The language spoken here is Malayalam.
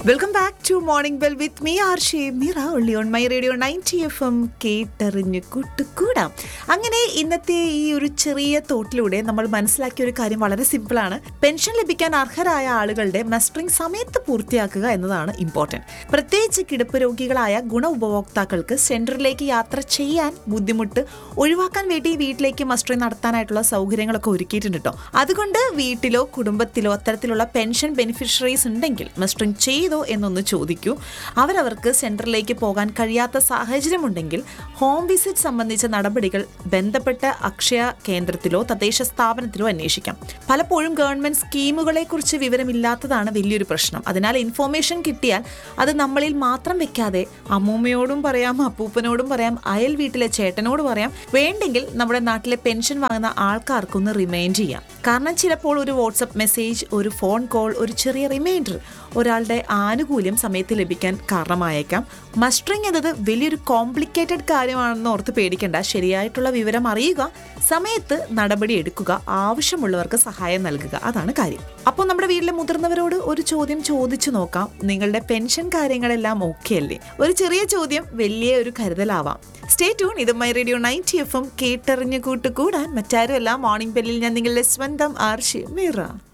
welcome back to morning bell with me R J Meera only on My Radio ninety F M കേട്ടറിഞ്ഞ് കൂട്ടുകൂടാം അങ്ങനെ ഇന്നത്തെ ഈ ഒരു ചെറിയ തോട്ടിലൂടെ നമ്മൾ മനസ്സിലാക്കിയ ഒരു കാര്യം വളരെ സിമ്പിളാണ് പെൻഷൻ ലഭിക്കാൻ അർഹരായ ആളുകളുടെ മസ്റ്ററിംഗ് സമയത്ത് പൂർത്തിയാക്കുക എന്നതാണ് ഇമ്പോർട്ടൻറ്റ് പ്രത്യേകിച്ച് കിടപ്പ് രോഗികളായ ഗുണ ഉപഭോക്താക്കൾക്ക് സെൻറ്ററിലേക്ക് യാത്ര ചെയ്യാൻ ബുദ്ധിമുട്ട് ഒഴിവാക്കാൻ വേണ്ടി വീട്ടിലേക്ക് മസ്റ്ററിംഗ് നടത്താനായിട്ടുള്ള സൗകര്യങ്ങളൊക്കെ ഒരുക്കിയിട്ടുണ്ട് കേട്ടോ അതുകൊണ്ട് വീട്ടിലോ കുടുംബത്തിലോ അത്തരത്തിലുള്ള പെൻഷൻ ബെനിഫിഷ്യറീസ് ഉണ്ടെങ്കിൽ മസ്റ്ററിംഗ് ചെയ്തോ എന്നൊന്ന് ചോദിക്കൂ അവരവർക്ക് സെൻറ്ററിലേക്ക് പോകാൻ കഴിയാത്ത സാഹചര്യമുണ്ടെങ്കിൽ ഹോം വിസിറ്റ് സംബന്ധിച്ച നടപടികൾ ബന്ധപ്പെട്ട അക്ഷയ കേന്ദ്രത്തിലോ തദ്ദേശ സ്ഥാപനത്തിലോ അന്വേഷിക്കാം പലപ്പോഴും ഗവൺമെന്റ് സ്കീമുകളെ കുറിച്ച് വിവരമില്ലാത്തതാണ് വലിയൊരു പ്രശ്നം അതിനാൽ ഇൻഫോർമേഷൻ കിട്ടിയാൽ അത് നമ്മളിൽ മാത്രം വെക്കാതെ അമ്മൂമ്മയോടും പറയാം അപ്പൂപ്പനോടും പറയാം അയൽ വീട്ടിലെ ചേട്ടനോട് പറയാം വേണ്ടെങ്കിൽ നമ്മുടെ നാട്ടിലെ പെൻഷൻ വാങ്ങുന്ന ആൾക്കാർക്കൊന്ന് റിമൈൻഡ് ചെയ്യാം കാരണം ചിലപ്പോൾ ഒരു വാട്സപ്പ് മെസ്സേജ് ഒരു ഫോൺ കോൾ ഒരു ചെറിയ റിമൈൻഡർ ഒരാളുടെ ആനുകൂല്യം സമയത്ത് ലഭിക്കാൻ കാരണമായേക്കാം മസ്റ്ററിംഗ് എന്നത് വലിയൊരു കോംപ്ലിക്കേറ്റഡ് കാര്യമാണെന്ന് ഓർത്ത് പേടിക്കേണ്ട ശരിയായിട്ടുള്ള വിവരം അറിയുക സമയത്ത് നടപടി എടുക്കുക ആവശ്യമുള്ളവർക്ക് സഹായം നൽകുക അതാണ് കാര്യം അപ്പോൾ നമ്മുടെ വീട്ടിലെ മുതിർന്നവരോട് ഒരു ചോദ്യം ചോദിച്ചു നോക്കാം നിങ്ങളുടെ പെൻഷൻ കാര്യങ്ങളെല്ലാം ഓക്കെ അല്ലേ ഒരു ചെറിയ ചോദ്യം വലിയ ഒരു കരുതലാവാം സ്റ്റേ ട്യൂൺ ഇത് My Radio ninety F M കേട്ടറിഞ്ഞ് കൂട്ടുകൂടാൻ മറ്റാരുമല്ല മോർണിംഗ് ബെല്ലിൽ ഞാൻ നിങ്ങളുടെ സ്വന്തം ആർഷി മീറ